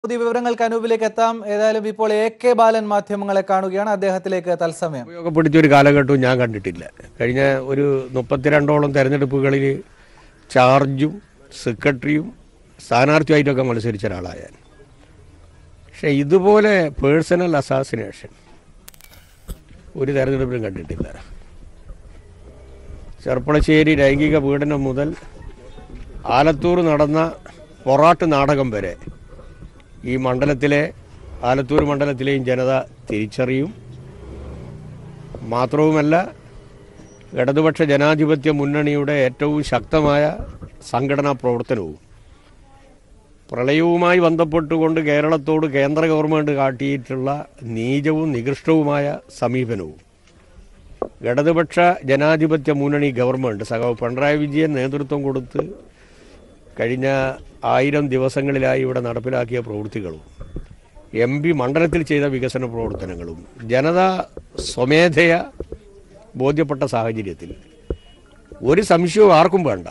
പുതിയ വിവരങ്ങൾക്ക് അനൂപിലേക്ക് എത്താം ഏതായാലും ഇപ്പോൾ എ കെ ബാലൻ മാധ്യമങ്ങളെ കാണുകയാണ് അദ്ദേഹത്തിലേക്ക് തത്സമയം ഉപയോഗപ്പെടുത്തിയ ഒരു കാലഘട്ടവും ഞാൻ കണ്ടിട്ടില്ല കഴിഞ്ഞ ഒരു മുപ്പത്തിരണ്ടോളം തെരഞ്ഞെടുപ്പുകളിൽ ചാർജും സെക്രട്ടറിയും സ്ഥാനാർത്ഥിയായിട്ടൊക്കെ മത്സരിച്ച ഒരാളാണ് ഞാൻ പക്ഷേ ഇതുപോലെ പേഴ്സണൽ അസാസിനേഷൻ ഒരു തെരഞ്ഞെടുപ്പിലും കണ്ടിട്ടില്ല ചെർപ്പളശ്ശേരി ലൈംഗിക പീഡനം മുതൽ ആലത്തൂർ നടന്ന പൊറാട്ട് നാടകം വരെ ഈ മണ്ഡലത്തിലെ ആലത്തൂർ മണ്ഡലത്തിലെയും ജനത തിരിച്ചറിയും മാത്രവുമല്ല ഇടതുപക്ഷ ജനാധിപത്യ മുന്നണിയുടെ ഏറ്റവും ശക്തമായ സംഘടനാ പ്രവർത്തനവും പ്രളയവുമായി ബന്ധപ്പെട്ടുകൊണ്ട് കേരളത്തോട് കേന്ദ്ര ഗവൺമെൻറ് കാട്ടിയിട്ടുള്ള നീചവും നികൃഷ്ടവുമായ സമീപനവും ഇടതുപക്ഷ ജനാധിപത്യ മുന്നണി ഗവൺമെൻറ് സഖാവ് പിണറായി വിജയൻ നേതൃത്വം കൊടുത്ത് കഴിഞ്ഞ ആയിരം ദിവസങ്ങളിലായി ഇവിടെ നടപ്പിലാക്കിയ പ്രവൃത്തികളും എം പി മണ്ഡലത്തിൽ ചെയ്ത വികസന പ്രവർത്തനങ്ങളും ജനത സ്വമേധയ ബോധ്യപ്പെട്ട സാഹചര്യത്തിൽ ഒരു സംശയവും ആർക്കും വേണ്ട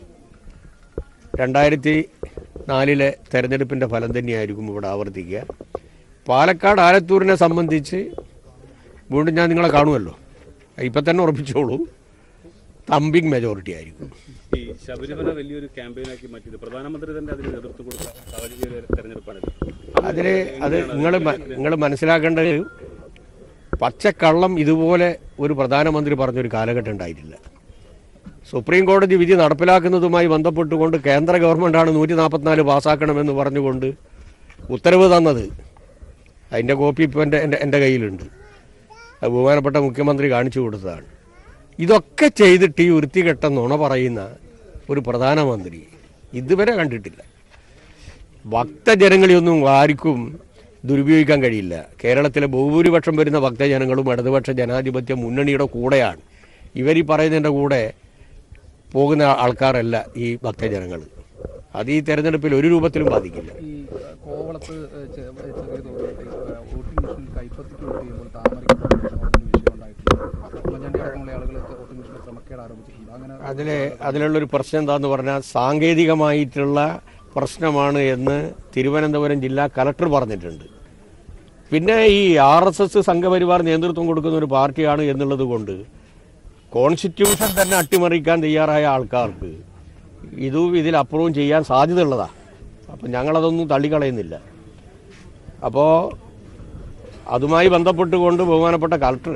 രണ്ടായിരത്തി നാലിലെ തെരഞ്ഞെടുപ്പിൻ്റെ ഫലം തന്നെയായിരിക്കും ഇവിടെ ആവർത്തിക്കുക പാലക്കാട് ആലത്തൂരിനെ സംബന്ധിച്ച് വീണ്ടും ഞാൻ നിങ്ങളെ കാണുമല്ലോ ഇപ്പം തന്നെ ഉറപ്പിച്ചോളൂ തമ്പിങ് മെജോറിറ്റി ആയിരിക്കും ഈ ശബരിമല വലിയൊരു ക്യാമ്പയിനാക്കി മാറ്റിയത് പ്രധാനമന്ത്രി തന്നെ അതിന് നേതൃത്വം കൊടുത്ത സാഹചര്യ തെരഞ്ഞെടുപ്പാണിത് അതിൽ അത് നിങ്ങൾ നിങ്ങൾ മനസ്സിലാക്കേണ്ടത് പച്ചക്കള്ളം ഇതുപോലെ ഒരു പ്രധാനമന്ത്രി പറഞ്ഞൊരു കാലഘട്ടം ഉണ്ടായിട്ടില്ല സുപ്രീം കോടതി വിധി നടപ്പിലാക്കുന്നതുമായി ബന്ധപ്പെട്ടുകൊണ്ട് കേന്ദ്ര ഗവൺമെൻറ്റാണ് നൂറ്റി നാൽപ്പത്തിനാല് പാസ്സാക്കണമെന്ന് പറഞ്ഞുകൊണ്ട് ഉത്തരവ് തന്നത് അതിൻ്റെ കോപ്പി ഇപ്പോൾ എൻ്റെ എൻ്റെ എൻ്റെ കയ്യിലുണ്ട് അത് ബഹുമാനപ്പെട്ട മുഖ്യമന്ത്രി കാണിച്ചു കൊടുത്തതാണ് ഇതൊക്കെ ചെയ്തിട്ട് ഈ വൃത്തികെട്ട നുണ പറയുന്ന ഒരു പ്രധാനമന്ത്രി ഇതുവരെ കണ്ടിട്ടില്ല ഭക്തജനങ്ങളെയൊന്നും ആർക്കും ദുരുപയോഗിക്കാൻ കഴിയില്ല കേരളത്തിലെ ബഹുഭൂരിപക്ഷം വരുന്ന ഭക്തജനങ്ങളും ഇടതുപക്ഷ ജനാധിപത്യ മുന്നണിയുടെ കൂടെയാണ് ഇവർ ഈ പറയുന്നതിൻ്റെ കൂടെ പോകുന്ന ആൾക്കാരല്ല ഈ ഭക്തജനങ്ങൾ അത് ഈ തെരഞ്ഞെടുപ്പിൽ ഒരു രൂപത്തിലും ബാധിക്കില്ല ഈ കോവളത്ത് ഏഹ്, ചെ- ചെറിയ തോതിൽ ഏഹ്, വോട്ടിംഗ് മെഷീൻ കൈപ്പത്തിക്ക് വോട്ട് ചെയ്യുമ്പോൾ താമരയ്ക്ക് പ്രശ്നങ്ങളൊന്നും വിഷയം ഉണ്ടായിട്ടുണ്ട് ഉമ്മൻചാണ്ടി അടക്കമുള്ള ആളുകൾ വോട്ടിംഗ് മെഷീനിൽ ക്രമക്കേട് ആരോപിച്ചിട്ടുണ്ട് അങ്ങനെ അതിൽ അതിലുള്ളൊരു പ്രശ്നം എന്താന്ന് പറഞ്ഞാൽ സാങ്കേതികമായിട്ടുള്ള പ്രശ്നമാണ് എന്ന് തിരുവനന്തപുരം ജില്ലാ കലക്ടർ പറഞ്ഞിട്ടുണ്ട് പിന്നെ ഈ ആർ എസ് എസ് സംഘപരിവാർ നേതൃത്വം കൊടുക്കുന്ന ഒരു പാർട്ടിയാണ് എന്നുള്ളത് കൊണ്ട് കോൺസ്റ്റിറ്റ്യൂഷൻ തന്നെ അട്ടിമറിക്കാൻ തയ്യാറായ ആൾക്കാർക്ക് ഇതും ഇതിലപ്പുറവും ചെയ്യാൻ സാധ്യതയുള്ളതാണ് അപ്പം ഞങ്ങളതൊന്നും തള്ളിക്കളയുന്നില്ല അപ്പോൾ അതുമായി ബന്ധപ്പെട്ടുകൊണ്ട് ബഹുമാനപ്പെട്ട കലക്ടർ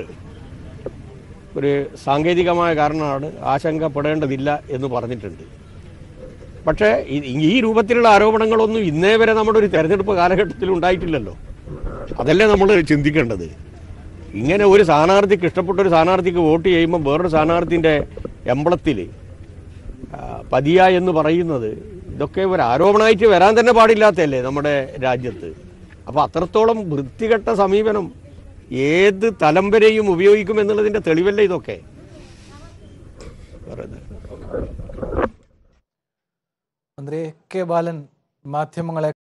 ഒരു സാങ്കേതികമായ കാരണമാണ് ആശങ്കപ്പെടേണ്ടതില്ല എന്ന് പറഞ്ഞിട്ടുണ്ട് പക്ഷേ ഈ- ഈ രൂപത്തിലുള്ള ആരോപണങ്ങളൊന്നും ഇന്നേ വരെ നമ്മുടെ ഒരു തെരഞ്ഞെടുപ്പ് കാലഘട്ടത്തിൽ ഉണ്ടായിട്ടില്ലല്ലോ അതല്ലേ നമ്മൾ ചിന്തിക്കേണ്ടത് ഇങ്ങനെ ഒരു സ്ഥാനാർത്ഥിക്ക് ഇഷ്ടപ്പെട്ട ഒരു സ്ഥാനാർത്ഥിക്ക് വോട്ട് ചെയ്യുമ്പോൾ വേറൊരു സ്ഥാനാർത്ഥിൻ്റെ എംബ്ലത്തിൽ പതിയ എന്ന് പറയുന്നത് ഇതൊക്കെ ഒരു ആരോപണമായിട്ട് വരാൻ തന്നെ പാടില്ലാത്തതല്ലേ നമ്മുടെ രാജ്യത്ത് അപ്പോൾ അത്രത്തോളം വൃത്തികെട്ട സമീപനം ഏത് തലം വരെയും ഉപയോഗിക്കും എന്നുള്ളതിൻ്റെ തെളിവല്ലേ ഇതൊക്കെ വേറെ മന്ത്രി എ കെ ബാലൻ മാധ്യമങ്ങളെ